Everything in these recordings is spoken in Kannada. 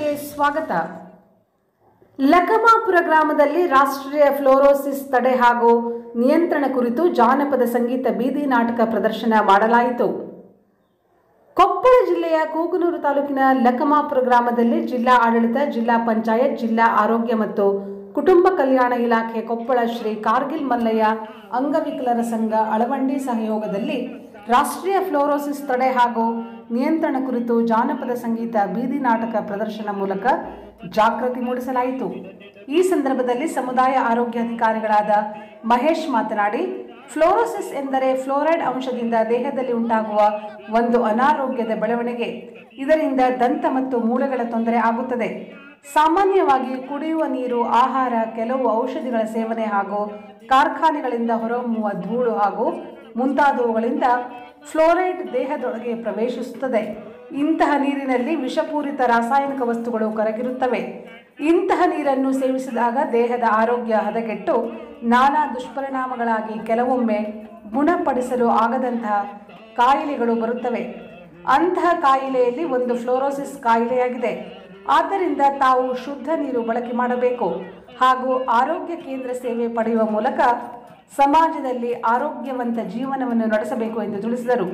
ನ್ಯೂಸ್ಗೆ ಸ್ವಾಗತ ಲಕಮಾಪುರ ಗ್ರಾಮದಲ್ಲಿ ರಾಷ್ಟ್ರೀಯ ಫ್ಲೋರೋಸಿಸ್ ತಡೆ ಹಾಗೂ ನಿಯಂತ್ರಣ ಕುರಿತು ಜಾನಪದ ಸಂಗೀತ ಬೀದಿ ನಾಟಕ ಪ್ರದರ್ಶನ ಮಾಡಲಾಯಿತು ಕೊಪ್ಪಳ ಜಿಲ್ಲೆಯ ಕೂಗನೂರು ತಾಲೂಕಿನ ಲಕಮಾಪುರ ಗ್ರಾಮದಲ್ಲಿ ಜಿಲ್ಲಾ ಆಡಳಿತ ಜಿಲ್ಲಾ ಪಂಚಾಯತ್ ಜಿಲ್ಲಾ ಆರೋಗ್ಯ ಮತ್ತು ಕುಟುಂಬ ಕಲ್ಯಾಣ ಇಲಾಖೆ ಕೊಪ್ಪಳ ಶ್ರೀ ಕಾರ್ಗಿಲ್ ಮಲ್ಲಯ್ಯ ಅಂಗವಿಕಲರ ಸಂಘ ಅಳವಂಡಿ ಸಹಯೋಗದಲ್ಲಿ ರಾಷ್ಟ್ರೀಯ ಫ್ಲೋರೋಸಿಸ್ ತಡೆ ಹಾಗೂ ನಿಯಂತ್ರಣ ಕುರಿತು ಜಾನಪದ ಸಂಗೀತ ಬೀದಿ ನಾಟಕ ಪ್ರದರ್ಶನ ಮೂಲಕ ಜಾಗೃತಿ ಮೂಡಿಸಲಾಯಿತು ಈ ಸಂದರ್ಭದಲ್ಲಿ ಸಮುದಾಯ ಆರೋಗ್ಯಾಧಿಕಾರಿಗಳಾದ ಮಹೇಶ್ ಮಾತನಾಡಿ ಫ್ಲೋರೋಸಿಸ್ ಎಂದರೆ ಫ್ಲೋರೈಡ್ ಅಂಶದಿಂದ ದೇಹದಲ್ಲಿ ಉಂಟಾಗುವ ಒಂದು ಅನಾರೋಗ್ಯದ ಬೆಳವಣಿಗೆ ಇದರಿಂದ ದಂತ ಮತ್ತು ಮೂಳೆಗಳ ತೊಂದರೆ ಆಗುತ್ತದೆ ಸಾಮಾನ್ಯವಾಗಿ ಕುಡಿಯುವ ನೀರು ಆಹಾರ ಕೆಲವು ಔಷಧಿಗಳ ಸೇವನೆ ಹಾಗೂ ಕಾರ್ಖಾನೆಗಳಿಂದ ಹೊರಹೊಮ್ಮುವ ಧೂಳು ಹಾಗೂ ಮುಂತಾದವುಗಳಿಂದ ಫ್ಲೋರೈಡ್ ದೇಹದೊಳಗೆ ಪ್ರವೇಶಿಸುತ್ತದೆ ಇಂತಹ ನೀರಿನಲ್ಲಿ ವಿಷಪೂರಿತ ರಾಸಾಯನಿಕ ವಸ್ತುಗಳು ಕರಗಿರುತ್ತವೆ ಇಂತಹ ನೀರನ್ನು ಸೇವಿಸಿದಾಗ ದೇಹದ ಆರೋಗ್ಯ ಹದಗೆಟ್ಟು ನಾನಾ ದುಷ್ಪರಿಣಾಮಗಳಾಗಿ ಕೆಲವೊಮ್ಮೆ ಗುಣಪಡಿಸಲು ಆಗದಂತಹ ಕಾಯಿಲೆಗಳು ಬರುತ್ತವೆ ಅಂತಹ ಕಾಯಿಲೆಯಲ್ಲಿ ಒಂದು ಫ್ಲೋರೋಸಿಸ್ ಕಾಯಿಲೆಯಾಗಿದೆ ಆದ್ದರಿಂದ ತಾವು ಶುದ್ಧ ನೀರು ಬಳಕೆ ಮಾಡಬೇಕು ಹಾಗೂ ಆರೋಗ್ಯ ಕೇಂದ್ರ ಸೇವೆ ಪಡೆಯುವ ಮೂಲಕ ಸಮಾಜದಲ್ಲಿ ಆರೋಗ್ಯವಂತ ಜೀವನವನ್ನು ನಡೆಸಬೇಕು ಎಂದು ತಿಳಿಸಿದರು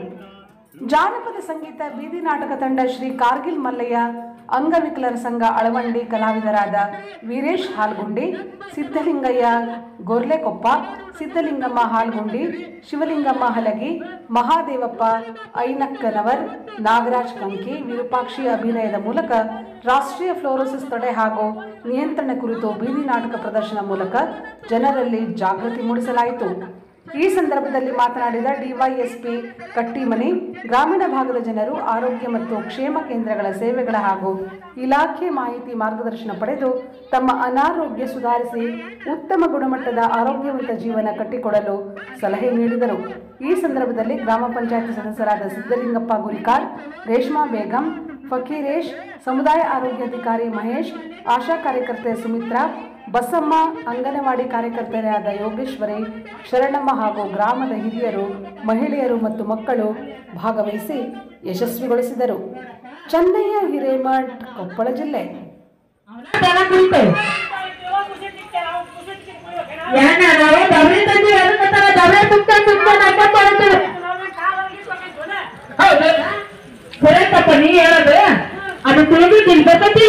ಜಾನಪದ ಸಂಗೀತ ಬೀದಿ ನಾಟಕ ತಂಡ ಶ್ರೀ ಕಾರ್ಗಿಲ್ ಮಲ್ಲಯ್ಯ ಅಂಗವಿಕಲರ ಸಂಘ ಅಳವಂಡಿ ಕಲಾವಿದರಾದ ವೀರೇಶ್ ಹಾಲ್ಗುಂಡಿ ಸಿದ್ಧಲಿಂಗಯ್ಯ ಗೊರ್ಲೆಕೊಪ್ಪ ಸಿದ್ಧಲಿಂಗಮ್ಮ ಹಾಲ್ಗುಂಡಿ ಶಿವಲಿಂಗಮ್ಮ ಹಲಗಿ ಮಹಾದೇವಪ್ಪ ಐನಕ್ಕನವರ್ ನಾಗರಾಜ್ ಕಂಕಿ ವಿರೂಪಾಕ್ಷಿ ಅಭಿನಯದ ಮೂಲಕ ರಾಷ್ಟ್ರೀಯ ಫ್ಲೋರೋಸಿಸ್ ತಡೆ ಹಾಗೂ ನಿಯಂತ್ರಣ ಕುರಿತು ಬೀದಿ ನಾಟಕ ಪ್ರದರ್ಶನ ಮೂಲಕ ಜನರಲ್ಲಿ ಜಾಗೃತಿ ಮೂಡಿಸಲಾಯಿತು ಈ ಸಂದರ್ಭದಲ್ಲಿ ಮಾತನಾಡಿದ ಡಿವೈಎಸ್ಪಿ ಕಟ್ಟಿಮನಿ ಗ್ರಾಮೀಣ ಭಾಗದ ಜನರು ಆರೋಗ್ಯ ಮತ್ತು ಕ್ಷೇಮ ಕೇಂದ್ರಗಳ ಸೇವೆಗಳ ಹಾಗೂ ಇಲಾಖೆ ಮಾಹಿತಿ ಮಾರ್ಗದರ್ಶನ ಪಡೆದು ತಮ್ಮ ಅನಾರೋಗ್ಯ ಸುಧಾರಿಸಿ ಉತ್ತಮ ಗುಣಮಟ್ಟದ ಆರೋಗ್ಯವಂತ ಜೀವನ ಕಟ್ಟಿಕೊಡಲು ಸಲಹೆ ನೀಡಿದರು ಈ ಸಂದರ್ಭದಲ್ಲಿ ಗ್ರಾಮ ಪಂಚಾಯತ್ ಸದಸ್ಯರಾದ ಸಿದ್ದಲಿಂಗಪ್ಪ ಗುರಿಕಾರ್ ರೇಷ್ಮಾ ಬೇಗಂ ಫಕೀರೇಶ್ ಸಮುದಾಯ ಆರೋಗ್ಯಾಧಿಕಾರಿ ಮಹೇಶ್ ಆಶಾ ಕಾರ್ಯಕರ್ತೆ ಸುಮಿತ್ರಾ ಬಸಮ್ಮ ಅಂಗನವಾಡಿ ಕಾರ್ಯಕರ್ತರಾದ ಯೋಗೇಶ್ವರಿ ಶರಣಮ್ಮ ಹಾಗೂ ಗ್ರಾಮದ ಹಿರಿಯರು ಮಹಿಳೆಯರು ಮತ್ತು ಮಕ್ಕಳು ಭಾಗವಹಿಸಿ ಯಶಸ್ವಿಗೊಳಿಸಿದರು ಚೆನ್ನಯ್ಯ ಹಿರೇಮಠ್ ಕೊಪ್ಪಳ ಜಿಲ್ಲೆ त्याला मिळते यांना नावे दहावी ತಂದಿ ಅದಕ್ಕೆ ತರ ದವೆ ತುಕ್ಕ ತುಕ್ಕ ನಕ್ಕ ಪಡ್ತು ಹೌದು ಕರೆಕ್ಟಪ್ಪ ನೀ ಹೇಳೋದು ಅದು ತಿಳಿದು ತಿಳ್ಬೇಕತ್ತಿ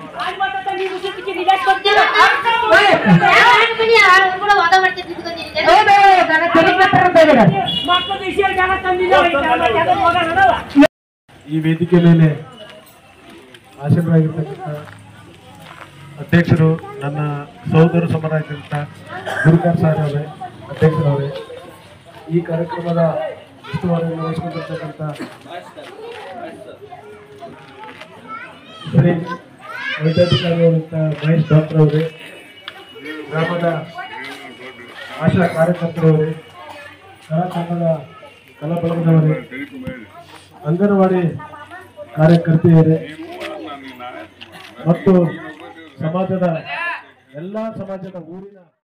ಹೌದು ನನಗೆ ತಿಳ್ಬೇಕಂತ ಹೇಳಿದ ಈ ವೇದಿಕೆ ಮೇಲೆ ಆಶೀರ್ವಾದವಾಗಿರ್ತಕ್ಕಂಥ ಅಧ್ಯಕ್ಷರು ನನ್ನ ಸಹೋದರ ಸಮರಾಗಿರ್ತ ಗುರುಕಾರ್ ಸರ್ ಅವರೇ ಅಧ್ಯಕ್ಷರವರೇ ಈ ಕಾರ್ಯಕ್ರಮದ ಉಸ್ತುವಾರಿಯನ್ನು ವಹಿಸಿಕೊಂಡಿರ್ತಕ್ಕಂಥ ಶ್ರೀ ವೈದ್ಯಾಧಿಕಾರಿಯಾದಂಥ ಮಹೇಶ್ ಡಾಕ್ಟರ್ ಅವರೇ ಗ್ರಾಮದ ಆಶಾ ಕಾರ್ಯಕರ್ತರವರೇ ಕಲಾ ಸಂಘದ ಕಲಾ ಬಳಗದವರೇ ಅಂಗನವಾಡಿ ಕಾರ್ಯಕರ್ತೆಯರೇ ಮತ್ತು ಸಮಾಜದ ಎಲ್ಲ ಸಮಾಜದ ಊರಿನ